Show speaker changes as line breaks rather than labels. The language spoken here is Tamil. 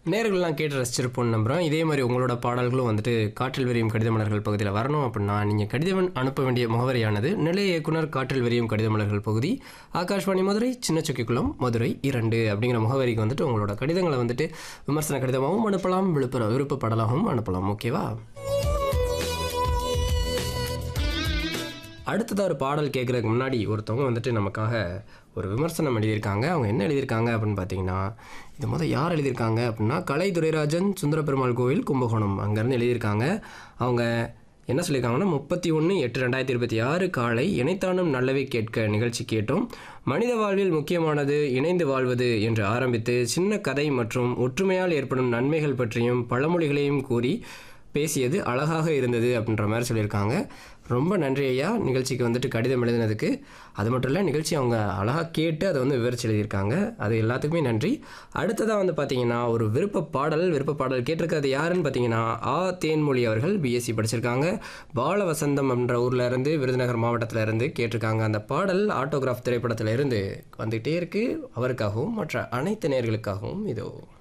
நேர்கள்லாம் கேட்டு ரசிச்சிருப்போம்னு நம்புகிறோம் இதே மாதிரி உங்களோட பாடல்களும் வந்துட்டு காற்றில் விரியும் கடித மலர்கள் பகுதியில் வரணும் அப்படின்னா நீங்கள் கடிதம் அனுப்ப வேண்டிய முகவரியானது நிலைய இயக்குனர் காற்றில் விரியும் கடித மலர்கள் பகுதி ஆகாஷ்வாணி மதுரை சின்னச்சுக்கிக்குளம் மதுரை இரண்டு அப்படிங்கிற முகவரிக்கு வந்துட்டு உங்களோட கடிதங்களை வந்துட்டு விமர்சன கடிதமாகவும் அனுப்பலாம் விழுப்புர விருப்பப்படலாகவும் அனுப்பலாம் ஓகேவா அடுத்ததாக ஒரு பாடல் கேட்குறதுக்கு முன்னாடி ஒருத்தவங்க வந்துட்டு நமக்காக ஒரு விமர்சனம் எழுதியிருக்காங்க அவங்க என்ன எழுதியிருக்காங்க அப்படின்னு பார்த்தீங்கன்னா இது முதல் யார் எழுதியிருக்காங்க அப்படின்னா கலை துரைராஜன் சுந்தர பெருமாள் கோவில் கும்பகோணம் அங்கேருந்து எழுதியிருக்காங்க அவங்க என்ன சொல்லியிருக்காங்கன்னா முப்பத்தி ஒன்று எட்டு ரெண்டாயிரத்தி இருபத்தி ஆறு காலை இணைத்தானும் நல்லவை கேட்க நிகழ்ச்சி கேட்டோம் மனித வாழ்வில் முக்கியமானது இணைந்து வாழ்வது என்று ஆரம்பித்து சின்ன கதை மற்றும் ஒற்றுமையால் ஏற்படும் நன்மைகள் பற்றியும் பழமொழிகளையும் கூறி பேசியது அழகாக இருந்தது அப்படின்ற மாதிரி சொல்லியிருக்காங்க ரொம்ப நன்றி ஐயா நிகழ்ச்சிக்கு வந்துட்டு கடிதம் எழுதினதுக்கு அது மட்டும் இல்லை நிகழ்ச்சி அவங்க அழகாக கேட்டு அதை வந்து விவரிச்சு எழுதியிருக்காங்க அது எல்லாத்துக்குமே நன்றி அடுத்ததாக வந்து பார்த்தீங்கன்னா ஒரு விருப்ப பாடல் விருப்ப பாடல் கேட்டிருக்கிறது யாருன்னு பார்த்தீங்கன்னா ஆ தேன்மொழி அவர்கள் பிஎஸ்சி படிச்சிருக்காங்க பால வசந்தம் என்ற ஊரில் இருந்து விருதுநகர் மாவட்டத்தில் இருந்து கேட்டிருக்காங்க அந்த பாடல் ஆட்டோகிராஃப் திரைப்படத்தில் இருந்து வந்துகிட்டே இருக்கு அவருக்காகவும் மற்ற அனைத்து நேர்களுக்காகவும் இதோ